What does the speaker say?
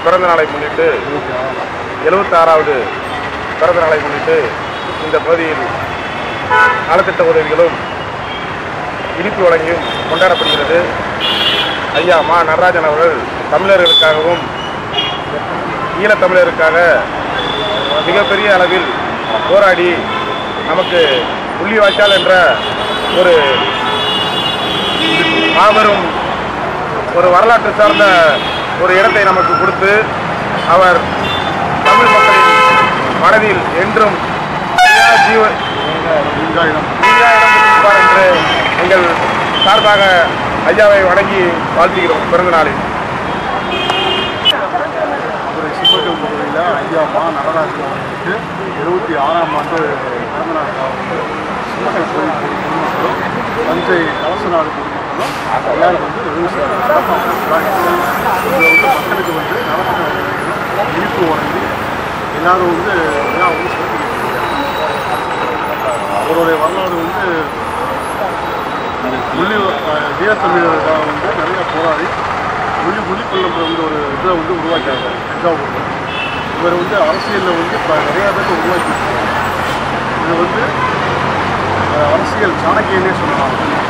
பிறந்த நாளை முன்னிட்டு எழுபத்தாறாவது பிறந்த நாளை முன்னிட்டு இந்த பகுதியில் நலத்திட்ட உதவிகளும் இனிப்பு வழங்கியும் கொண்டாடப்படுகிறது ஐயா மா நடராஜன் அவர்கள் தமிழர்களுக்காகவும் ஈழத்தமிழருக்காக மிகப்பெரிய அளவில் போராடி நமக்கு புள்ளிவாய்க்கால் என்ற ஒரு மாபெரும் ஒரு வரலாற்று சார்ந்த ஒரு இடத்தை நமக்கு கொடுத்து அவர் தமிழ் மக்களின் மனதில் என்றும் நீங்கா ஜீவ நீங்கா இடம் பெற்றிருப்பார் என்று எங்கள் சார்பாக ஐயாவை வணங்கி வாழ்த்துகிறோம் பிறந்த நாளில் மதுரை சிப்பக்கல் பகுதியில் ஐயா மா நடராஜன் அவர்களுக்கு எழுபத்தி ஆறாம் ஆண்டு பிறந்தநாள் விழா வந்து சிம்மக்கல் கோயில் குடும்பங்களும் தஞ்சை கலசநாடு குடும்பங்களும் எல்லாரும் வந்து நிறைவு செய்யறாங்க இதில் வந்து மக்களுக்கு வந்து நலத்திட்ட உதவிகளும் இனிப்பு வழங்கி எல்லாரும் வந்து விழா வந்து சிறப்பிக்கிறாங்க அவருடைய வரலாறு வந்து மொழி வீரத்தமிழருக்காக வந்து நிறைய போராடி மொழி மொழிக்குள்ளம் வந்து ஒரு இதை வந்து உருவாக்கியாங்க தஞ்சாவூர் இவர் வந்து அரசியலில் வந்து இப்போ நிறையா பேருக்கு உருவாக்கி இது வந்து அஹ், அரசியல் சாணக்கியனே சொல்லலாம்